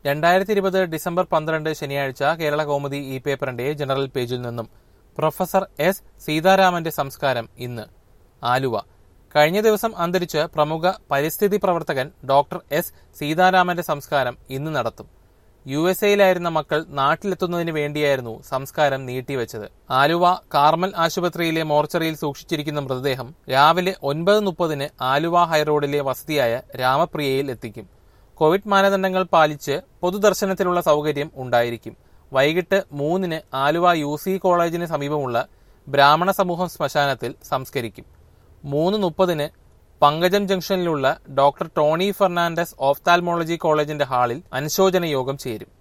രണ്ടായിരത്തി ഇരുപത് ഡിസംബർ പന്ത്രണ്ട് ശനിയാഴ്ച കേരള കൗമുദി ഇ പേപ്പറിന്റെ ജനറൽ പേജിൽ നിന്നും പ്രൊഫസർ എസ് സീതാരാമന്റെ സംസ്കാരം ഇന്ന് ആലുവ കഴിഞ്ഞ ദിവസം അന്തരിച്ച് പ്രമുഖ പരിസ്ഥിതി പ്രവർത്തകൻ ഡോക്ടർ എസ് സീതാരാമന്റെ സംസ്കാരം ഇന്ന് നടത്തും യു എസ് എയിലായിരുന്ന മക്കൾ നാട്ടിലെത്തുന്നതിന് വേണ്ടിയായിരുന്നു സംസ്കാരം നീട്ടിവെച്ചത് ആലുവ കാർമൽ ആശുപത്രിയിലെ മോർച്ചറിയിൽ സൂക്ഷിച്ചിരിക്കുന്ന മൃതദേഹം രാവിലെ ഒൻപത് മുപ്പതിന് ആലുവ ഹൈറോഡിലെ വസതിയായ രാമപ്രിയയിൽ എത്തിക്കും കോവിഡ് മാനദണ്ഡങ്ങൾ പാലിച്ച് പൊതുദർശനത്തിനുള്ള സൗകര്യം ഉണ്ടായിരിക്കും വൈകിട്ട് മൂന്നിന് ആലുവ യു സി കോളേജിന് സമീപമുള്ള ബ്രാഹ്മണ സമൂഹം ശ്മശാനത്തിൽ സംസ്കരിക്കും മൂന്ന് മുപ്പതിന് പങ്കജം ജംഗ്ഷനിലുള്ള ഡോക്ടർ ടോണി ഫെർണാണ്ടസ് ഓഫ്താൽമോളജി കോളേജിന്റെ ഹാളിൽ അനുശോചന യോഗം ചേരും